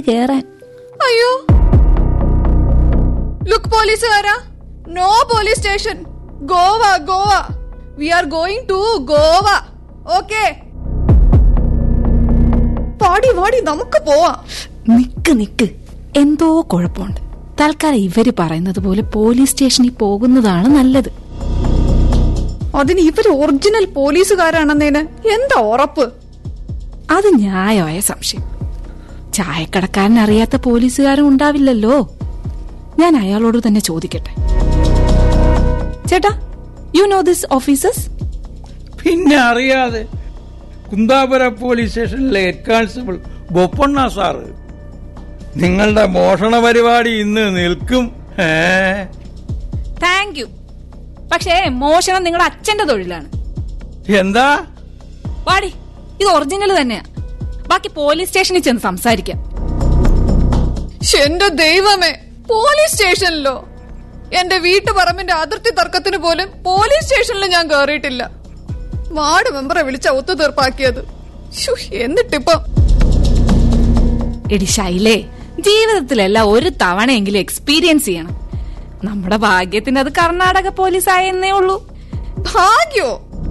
കേറാൻ അയ്യോ ലുക്ക് പോലീസുകാരാ no police station Goa Goa we are going to Goa okay പാടി വാടി നമുക്ക് പോവാം നിക്ക് നിക്ക് എന്തോ കുഴപ്പമുണ്ട് തൽക്കാലം ഇവര് പറയുന്നത് പോലെ പോലീസ് സ്റ്റേഷനിൽ പോകുന്നതാണ് നല്ലത് അതിന് ഇവര് ഒറിജിനൽ പോലീസുകാരാണെന്നേന് എന്താ ഉറപ്പ് അത് ന്യായമായ സംശയം ചായക്കടക്കാരൻ അറിയാത്ത പോലീസുകാരും ഉണ്ടാവില്ലല്ലോ ഞാൻ അയാളോട് തന്നെ ചോദിക്കട്ടെ ചേട്ടാ യു നോ ദിസ് ഓഫീസേഴ്സ് പിന്നെ അറിയാതെ കുന്താപുര പോലീസ് സ്റ്റേഷനിലെ ഹെഡ് കോൺസ്റ്റബിൾ ബൊപ്പണ്ണ സാറ് നിങ്ങളുടെ മോഷണ പരിപാടി ഇന്ന് നിൽക്കും ഏ താങ്ക് യു പക്ഷേ മോഷണം നിങ്ങളുടെ അച്ഛന്റെ തൊഴിലാണ് എന്താ വാടി ഇത് ഒറിജിനൽ തന്നെയാ ബാക്കി പോലീസ് സ്റ്റേഷനിൽ ചെന്ന് സംസാരിക്കാം ശ്ശെ, എന്റെ ദൈവമേ പോലീസ് സ്റ്റേഷനിലോ എന്റെ വീട്ടുപറമ്പിന്റെ അതിർത്തി തർക്കത്തിന് പോലും പോലീസ് സ്റ്റേഷനിൽ ഞാൻ കയറിയിട്ടില്ല വാർഡ് മെമ്പറെ വിളിച്ച ഒത്തുതീർപ്പാക്കിയത് ശ്ശോ, എന്നിട്ടിപ്പം എടി ശൈലേ ജീവിതത്തിലെല്ലാം ഒരു തവണയെങ്കിലും എക്സ്പീരിയൻസ് ചെയ്യണം നമ്മുടെ ഭാഗ്യത്തിന് അത് കർണാടക പോലീസ് ആയെന്നേ ഉള്ളൂ ഭാഗ്യോ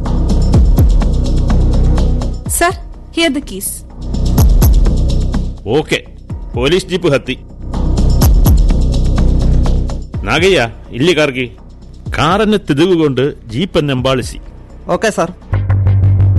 sir here the keys okay police jeep ಹತ್ತಿ ನಾಗಯ್ಯ ಇಲ್ಲಿ ಕಾರ್ಗಿ ಕಾರನ್ನು ತಿರುಗುಕೊಂಡು ಜೀಪನ್ನೆಂಬಾಳಿಸಿ ಓಕೆ ಸರ್